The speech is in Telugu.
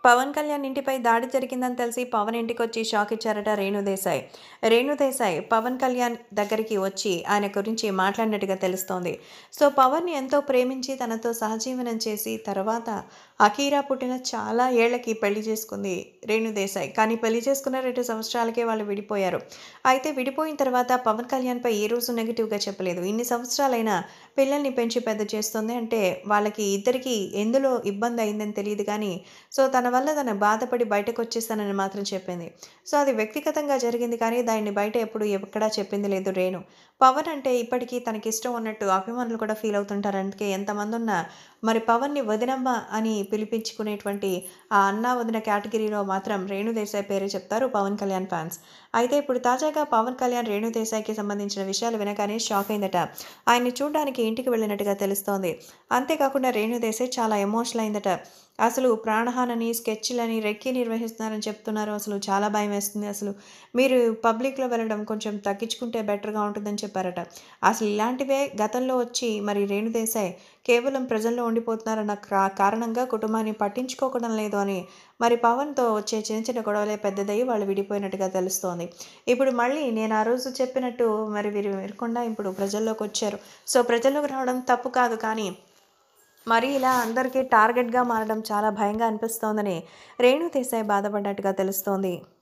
పవన్ కళ్యాణ్ ఇంటిపై దాడి జరిగిందని తెలిసి పవన్ ఇంటికి వచ్చి షాక్ ఇచ్చారట రేణు దేశాయ్ రేణు దేశాయ్ పవన్ కళ్యాణ్ దగ్గరికి వచ్చి ఆయన గురించి మాట్లాడినట్టుగా తెలుస్తోంది సో పవన్ని ఎంతో ప్రేమించి తనతో సహజీవనం చేసి తర్వాత అకీరా పుట్టిన చాలా ఏళ్లకి పెళ్లి చేసుకుంది రేణు దేశాయ్ కానీ పెళ్లి చేసుకున్న రెండు సంవత్సరాలకే వాళ్ళు విడిపోయారు అయితే విడిపోయిన తర్వాత పవన్ కళ్యాణ్పై ఏ రోజు నెగిటివ్గా చెప్పలేదు ఇన్ని సంవత్సరాలైనా పిల్లల్ని పెంచి పెద్ద చేస్తుంది అంటే వాళ్ళకి ఇద్దరికి ఎందులో ఇబ్బంది అయిందని తెలియదు కానీ సో తన వల్ల తన బాధపడి బయటకు వచ్చేస్తానని మాత్రం చెప్పింది సో అది వ్యక్తిగతంగా జరిగింది కానీ దాన్ని బయట ఎప్పుడు ఎక్కడా చెప్పింది లేదు రేణు పవన్ అంటే ఇప్పటికీ తనకి ఇష్టం ఉన్నట్టు అభిమానులు కూడా ఫీల్ అవుతుంటారు అందుకే ఎంతమంది ఉన్నా మరి పవన్ని వదినమ్మ అని పిలిపించుకునేటువంటి ఆ అన్నా వదిన కేటగిరీలో మాత్రం రేణు దేశాయ్ పేరే చెప్తారు పవన్ కళ్యాణ్ ఫ్యాన్స్ అయితే ఇప్పుడు తాజాగా పవన్ కళ్యాణ్ రేణు దేశాయ్కి సంబంధించిన విషయాలు వినగానే షాక్ అయిందట ఆయన్ని చూడడానికి ఇంటికి వెళ్ళినట్టుగా తెలుస్తోంది అంతేకాకుండా రేణు దేశాయ్ చాలా ఎమోషనల్ అయిందట అసలు ప్రాణహానని స్కెచ్లని రెక్కి నిర్వహిస్తున్నారని చెప్తున్నారు అసలు చాలా భయం వేస్తుంది అసలు మీరు పబ్లిక్లో వెళ్ళడం కొంచెం తగ్గించుకుంటే బెటర్గా ఉంటుందని చెప్పారట అసలు ఇలాంటివే గతంలో వచ్చి మరి రేణు దేశాయ్ కేవలం ప్రజల్లో ఉండిపోతున్నారన్న కా- కారణంగా కుటుంబాన్ని పట్టించుకోవడం లేదు అని మరి పవన్తో వచ్చే చిన్న చిన్న గొడవలే పెద్దదయ్యి వాళ్ళు విడిపోయినట్టుగా తెలుస్తోంది ఇప్పుడు మళ్ళీ నేను ఆ రోజు చెప్పినట్టు మరి వీరు వినకుండా ఇప్పుడు ప్రజల్లోకి వచ్చారు సో ప్రజల్లోకి రావడం తప్పు కాదు కానీ మరి ఇలా అందరికీ టార్గెట్గా మారడం చాలా భయంగా అనిపిస్తోందని రేణు దేశాయ్ బాధపడ్డట్టుగా తెలుస్తోంది